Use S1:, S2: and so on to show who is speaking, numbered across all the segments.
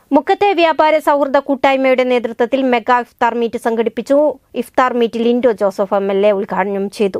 S1: മുക്കത്തെ വ്യാപാര സൗഹൃദ കൂട്ടായ്മയുടെ നേതൃത്വത്തിൽ മെഗാ ഇഫ്താർ മീറ്റ് സംഘടിപ്പിച്ചു iftar meet Lindo Joseph M L A ഉദ്ഘാടനം ചെയ്തു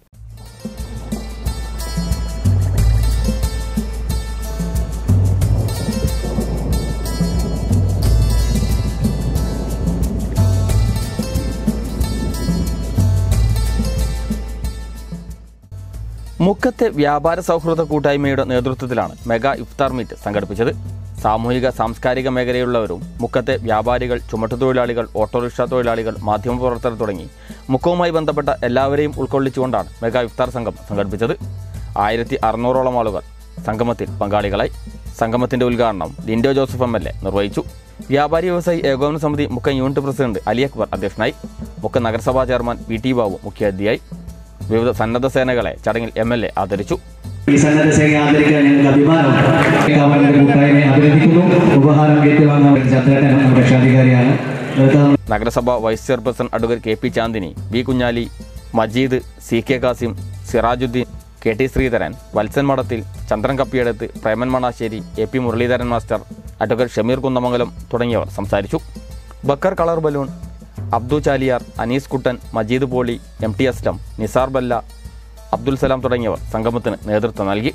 S2: മുക്കത്തെ വ്യാപാര സൗഹൃദ കൂട്ടായ്മയുടെ നേതൃത്വത്തിലാണ് മെഗാ ഇഫ്താർ മീറ്റ് സംഘടിപ്പിച്ചത് സാമൂഹിക സാംസ്കാരിക മേഖലയുള്ളവരും മുക്കത്തെ വ്യാപാരികൾ ചുമട്ടുതൊഴിലാളികൾ ഓട്ടോറിക്ഷ തൊഴിലാളികൾ മാധ്യമപ്രവർത്തകർ തുടങ്ങി മുക്കവുമായി ബന്ധപ്പെട്ട എല്ലാവരെയും ഉൾക്കൊള്ളിച്ചുകൊണ്ടാണ് മെഗാ ഇഫ്താർ സംഘം സംഘടിപ്പിച്ചത് ആയിരത്തി അറുന്നൂറോളം ആളുകൾ സംഗമത്തിൽ പങ്കാളികളായി സംഗമത്തിന്റെ ഉദ്ഘാടനം Lindo Joseph M L A നിർവഹിച്ചു വ്യാപാരി വ്യവസായി ഏകോപന സമിതി മുക്ക യൂണിറ്റ് പ്രസിഡന്റ് അലി അക്ബർ അധ്യക്ഷനായി മുക്ക നഗരസഭാ ചെയർമാൻ വി ടി ബാബു മുഖ്യാതിഥിയായി വിവിധ സന്നദ്ധ സേനകളെ ചടങ്ങിൽ എം എൽ എ ആദരിച്ചു
S3: ഈ സന്നദ്ധ സേനയെ ആദരിക്കാൻ ഞങ്ങൾക്ക് അഭിമാനമുണ്ട് അവരുടെ കൂട്ടായ്മയെ അഭിനന്ദിക്കുന്നു ഉപഹാരം ഏറ്റുവാങ്ങാൻ ചന്ദ്രേട്ടൻ നമ്മുടെ രക്ഷാധികാരിയാണ് അടുത്ത
S2: നഗരസഭ vice chairperson advocate K P Chandini V Kunhali Majeed C K Kasim Sirajudheen K T Sreedharan Valsan Madathil Chandran Kappiyadath Preman Manassery A P Muraleedharan master advocate Shameer Kunnamangalam തുടങ്ങിയവർ സംസാരിച്ചു Bakkar colour balloon Abdu Chaliyar Anees Kuttan Majeed Poly M T Aslam Nisar Balla Abdul Salam തുടങ്ങിയവർ സംഗമത്തിന് നേതൃത്വം നൽകി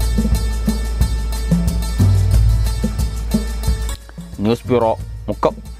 S2: ന്യൂസ് ബ്യൂറോ മുക്കം